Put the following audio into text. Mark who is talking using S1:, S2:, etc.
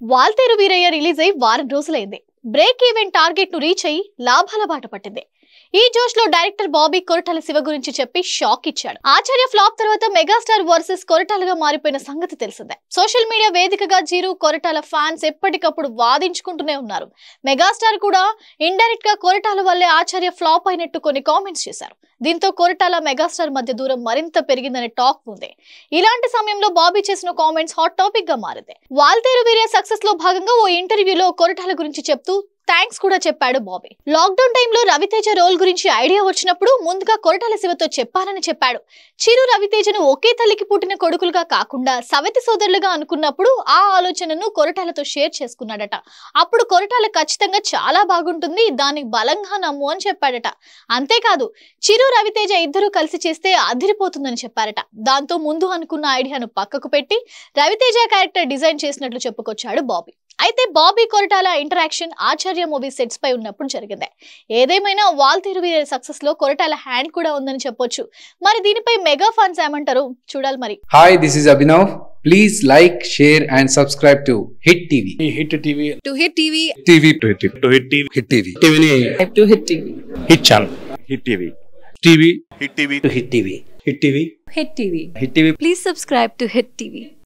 S1: Waltair Veeraiah release అయి వారం రోజులైంది బ్రేక్ ఈవెంట్ టార్గెట్ ను రీచ్ అయ్యి లాభాల బాట పట్టింది ఈ జోష్ లో డైరెక్టర్ బాబీ కొరటాల శివ గురించి చెప్పి షాక్ ఇచ్చాడు ఆచార్య ఫ్లాప్ తర్వాత మెగాస్టార్ వర్సెస్ కొరటాలుగా మారిపోయిన సంగతి తెలిసిందే సోషల్ మీడియా వేదికగా జీరు కొరటాల ఫ్యాన్స్ ఎప్పటికప్పుడు వాదించుకుంటూనే ఉన్నారు మెగాస్టార్ కూడా ఇండైరెక్ట్ గా కొరటాల వల్లే ఆచార్య ఫ్లాప్ అయినట్టు కొన్ని కామెంట్స్ చేశారు దీంతో కొరటాల మెగాస్టార్ మధ్య దూరం మరింత పెరిగిందనే టాక్ ఉంది ఇలాంటి సమయంలో బాబీ చేసిన కామెంట్స్ హాట్ టాపిక్ గా మారింది వాల్తేరు వీరే సక్సెస్ లో భాగంగా ఓ ఇంటర్వ్యూలో కొరటాల గురించి చెప్తూ థ్యాంక్స్ కూడా చెప్పాడు బాబీ లాక్డౌన్ టైంలో రవితేజ రోల్ గురించి ఐడియా వచ్చినప్పుడు ముందుగా కొరటాల శివతో చెప్పాలని చెప్పాడు చిరు రవితేజను ఒకే తల్లికి పుట్టిన కొడుకులుగా కాకుండా సవతి సోదరులుగా అనుకున్నప్పుడు ఆ ఆలోచనను కొరటాలతో షేర్ చేసుకున్నాడట అప్పుడు కొరటాల ఖచ్చితంగా చాలా బాగుంటుంది దానికి బలంగా నమ్ము అని చెప్పాడట అంతేకాదు చిరు రవితేజ ఇద్దరూ కలిసి చేస్తే అదిరిపోతుందని చెప్పారట దాంతో ముందు అనుకున్న ఐడియాను పక్కకు పెట్టి రవితేజ క్యారెక్టర్ డిజైన్ చేసినట్లు చెప్పుకొచ్చాడు బాబీ అయితే Bobby Koratala interaction Acharya movie sets పై ఉన్నప్పుడు జరిగింది ఏదేమైనా వాల్ తిరువి సక్సెస్ లో కొరటాల హ్యాండ్ కూడా ఉందని చెప్పొచ్చు మరి దీనిపై మెగా ఫ్యాన్స్ ఏమంటారు చూడాలి మరి
S2: Hi, this is Abhinav. Please like, share, and subscribe to Hit TV.
S3: Hit TV
S4: to hit TV
S2: TV to Hit TV.
S3: To hit TV
S2: Hit TV.
S3: టీవీని
S4: to hit TV
S3: hit channel hit TV TV
S5: hit TV
S3: to hit TV hit TV
S4: hit TV
S3: hit TV
S4: please subscribe to hit TV